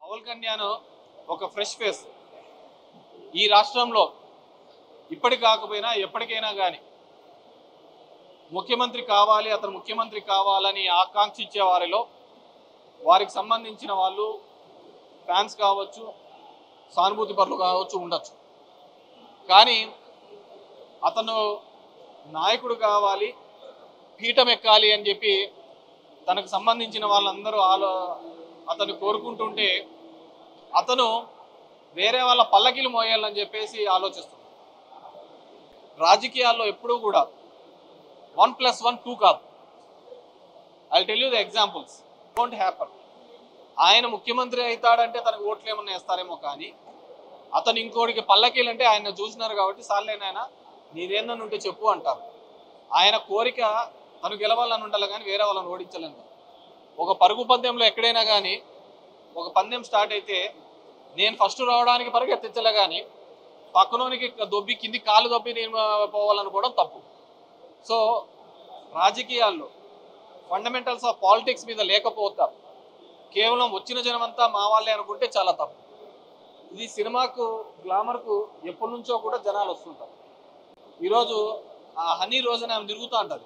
పవన్ కళ్యాణ్ ఒక fresh face ఈ రాష్ట్రంలో ఇప్పటి కాకపోయినా ఎప్పటికైనా కానీ ముఖ్యమంత్రి కావాలి అతను ముఖ్యమంత్రి కావాలని ఆకాంక్షించే వారిలో వారికి సంబంధించిన వాళ్ళు ఫ్యాన్స్ కావచ్చు సానుభూతి పరులు కావచ్చు ఉండొచ్చు కానీ అతను నాయకుడు కావాలి పీఠం ఎక్కాలి అని చెప్పి తనకు సంబంధించిన వాళ్ళందరూ ఆలో అతను కోరుకుంటుంటే అతను వేరే వాళ్ళ పల్లకిలు మోయాలని చెప్పేసి ఆలోచిస్తున్నాడు రాజకీయాల్లో ఎప్పుడూ కూడా వన్ ప్లస్ వన్ టూ కాదు I tell you the examples don't happen ఆయన ముఖ్యమంత్రి అవుతాడంటే తనకు ఓట్లు ఏమన్నా వేస్తారేమో కానీ అతను ఇంకోటికి పల్లకీలు అంటే ఆయన చూసినారు కాబట్టి సార్లేనాయన నీదేందని ఉంటే చెప్పు అంటారు ఆయన కోరిక తను గెలవాలని ఉండాలి కానీ వేరే వాళ్ళని ఓడించాలని కాదు. ఒక పరుగు పందెంలో ఎక్కడైనా కానీ ఒక పందెం స్టార్ట్ అయితే నేను ఫస్ట్ రావడానికి పరిగెత్తించలే కానీ పక్కనోనికి దొబ్బి కింది కాలు దొబ్బి నేను పోవాలనుకోవడం తప్పు సో రాజకీయాల్లో ఫండమెంటల్స్ ఆఫ్ పాలిటిక్స్ మీద లేకపోతా కేవలం వచ్చిన జనమంతా మా వాళ్ళే అనుకుంటే చాలా తప్పు ఇది సినిమాకు గ్లామర్కు ఎప్పటి నుంచో కూడా జనాలు వస్తుంటారు ఈరోజు ఆ హనీ రోజున ఆమె తిరుగుతూ ఉంటుంది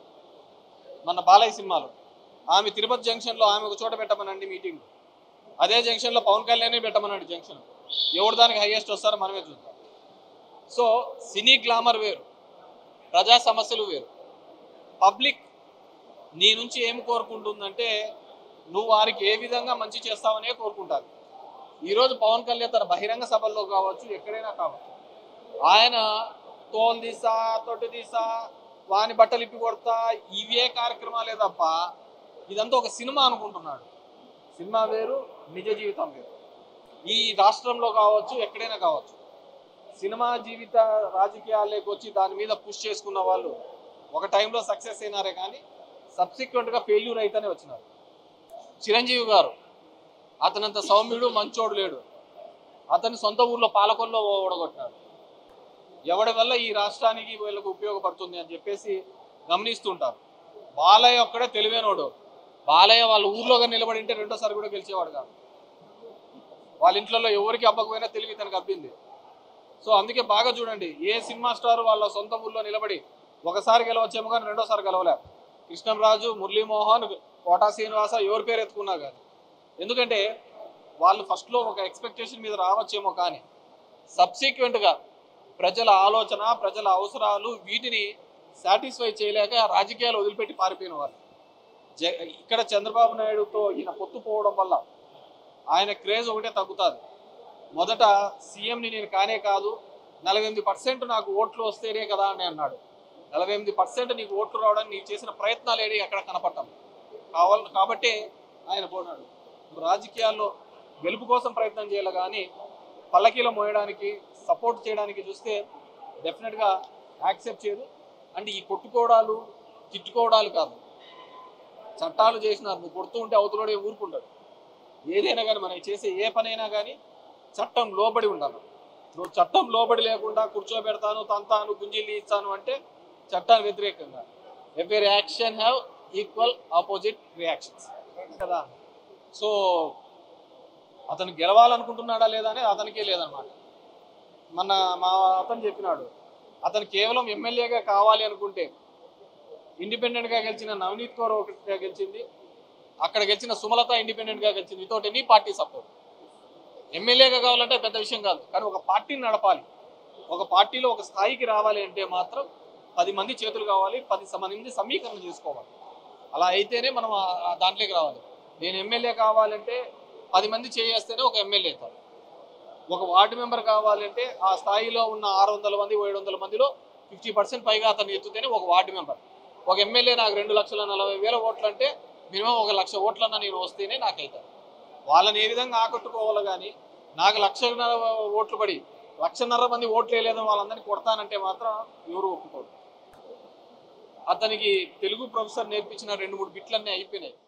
మన బాలయ్య సినిమాలో ఆమె తిరుపతి జంక్షన్లో ఆమె ఒక చోట పెట్టమనండి మీటింగ్ అదే జంక్షన్లో పవన్ కళ్యాణ్ పెట్టమనండి జంక్షన్ ఎవరు దానికి హైయెస్ట్ వస్తారో మనమే చూద్దాం సో సినీ గ్లామర్ వేరు ప్రజా సమస్యలు వేరు పబ్లిక్ నీ నుంచి ఏం కోరుకుంటుందంటే నువ్వు వారికి ఏ విధంగా మంచి చేస్తావనే కోరుకుంటారు ఈరోజు పవన్ కళ్యాణ్ తన బహిరంగ సభల్లో కావచ్చు ఎక్కడైనా కావచ్చు ఆయన తోలు తీసా తొట్టు తీసా వాని బట్టలు ఇప్పి కొడతా ఇవే కార్యక్రమాలే తప్ప ఇదంతా ఒక సినిమా అనుకుంటున్నాడు సినిమా వేరు నిజ జీవితం వేరు ఈ రాష్ట్రంలో కావచ్చు ఎక్కడైనా కావచ్చు సినిమా జీవిత రాజకీయాల్లోకి వచ్చి దాని మీద పుష్ చేసుకున్న వాళ్ళు ఒక టైంలో సక్సెస్ అయినారే కానీ సబ్సిక్వెంట్గా ఫెయిల్యూర్ అయితేనే వచ్చినారు చిరంజీవి గారు అతనంత సౌమ్యుడు మంచోడు లేడు అతని సొంత ఊర్లో పాలకొల్లో ఓడగొట్టినాడు ఎవడి వల్ల ఈ రాష్ట్రానికి వీళ్ళకు ఉపయోగపడుతుంది అని చెప్పేసి గమనిస్తుంటారు బాలయ్య ఒక్కడే తెలివైనోడు బాలయ్య వాళ్ళ ఊర్లోగా నిలబడి ఉంటే రెండోసారి కూడా గెలిచేవాడు కాదు వాళ్ళ ఇంట్లో ఎవరికి అబ్బకపోయినా తెలివి తనకు అబ్బింది సో అందుకే బాగా చూడండి ఏ సినిమా స్టార్ వాళ్ళ సొంత ఊర్లో నిలబడి ఒకసారి గెలవచ్చేమో కానీ రెండోసారి గెలవలే కృష్ణంరాజు మురళీమోహన్ కోటా శ్రీనివాస ఎవరి పేరు ఎత్తుకున్నా కానీ ఎందుకంటే వాళ్ళు ఫస్ట్లో ఒక ఎక్స్పెక్టేషన్ మీద రావచ్చేమో కానీ సబ్సిక్వెంట్గా ప్రజల ఆలోచన ప్రజల అవసరాలు వీటిని సాటిస్ఫై చేయలేక రాజకీయాలు వదిలిపెట్టి పారిపోయిన వాళ్ళు జ ఇక్కడ చంద్రబాబు నాయుడుతో ఈయన పొత్తు పోవడం వల్ల ఆయన క్రేజ్ ఒకటే తగ్గుతుంది మొదట సీఎంని నేను కానే కాదు నలభై ఎనిమిది పర్సెంట్ నాకు ఓట్లు వస్తేనే కదా అని అన్నాడు నలభై ఎనిమిది పర్సెంట్ నీకు ఓట్లు రావడానికి నీకు చేసిన ప్రయత్నాలు ఏడి ఎక్కడ కనపడటం కావాలి కాబట్టి ఆయన పోనాడు రాజకీయాల్లో గెలుపు కోసం ప్రయత్నం చేయాలి కానీ పల్లకీలో మోయడానికి సపోర్ట్ చేయడానికి చూస్తే డెఫినెట్గా యాక్సెప్ట్ చేయదు అండ్ ఈ కొట్టుకోవడాలు తిట్టుకోవడాలు కాదు చట్టాలు చేసినారు నువ్వు కొడుతూ ఉంటే అవతలడే ఊరుకుంటాడు ఏదైనా కానీ మనం చేసే ఏ పనైనా కానీ చట్టం లోబడి ఉండాలి నువ్వు చట్టం లోబడి లేకుండా కూర్చోబెడతాను తంతాను గుంజీలు ఇస్తాను అంటే చట్టానికి వ్యతిరేకంగా every action have equal opposite reactions కదా సో అతను గెలవాలనుకుంటున్నాడా లేదా అనేది అతనికే లేదనమాట మన మా అతను చెప్పినాడు అతను కేవలం ఎమ్మెల్యేగా కావాలి అనుకుంటే ఇండిపెండెంట్గా గెలిచిన నవనీత్ కౌర్ ఒకటిగా గెలిచింది అక్కడ గెలిచిన సుమలత ఇండిపెండెంట్గా గెలిచింది వితౌట్ ఎనీ పార్టీ సపోర్ట్ ఎమ్మెల్యేగా కావాలంటే పెద్ద విషయం కాదు కానీ ఒక పార్టీని నడపాలి ఒక పార్టీలో ఒక స్థాయికి రావాలి అంటే మాత్రం పది మంది చేతులు కావాలి పది స- మంది సమీకరణ చేసుకోవాలి అలా అయితేనే మనం ఆ- ఆ దాంట్లోకి రావాలి నేను ఎమ్మెల్యే కావాలంటే పది మంది చేయేస్తేనే ఒక ఎమ్మెల్యే అవుతాడు ఒక వార్డు మెంబర్ కావాలంటే ఆ స్థాయిలో ఉన్న ఆరు వందల మంది ఏడు వందల మందిలో ఫిఫ్టీ పర్సెంట్ పైగా అతను ఎత్తుతేనే ఒక వార్డు మెంబర్ ఒక ఎమ్మెల్యే నాకు రెండు లక్షల నలభై వేల ఓట్లు అంటే మినిమం ఒక లక్ష ఓట్లన్నా నేను వస్తేనే నాకు అవుతాను వాళ్ళని ఏ విధంగా ఆకట్టుకోవాలి కానీ నాకు లక్షన్నర ఓట్లు పడి లక్షన్నర మంది ఓట్లు వేయలేదని వాళ్ళందరినీ కొడతానంటే మాత్రం ఎవరు ఒప్పుకోరు అతనికి తెలుగు ప్రొఫెసర్ నేర్పించిన రెండు మూడు బిట్లన్నీ అయిపోయినాయి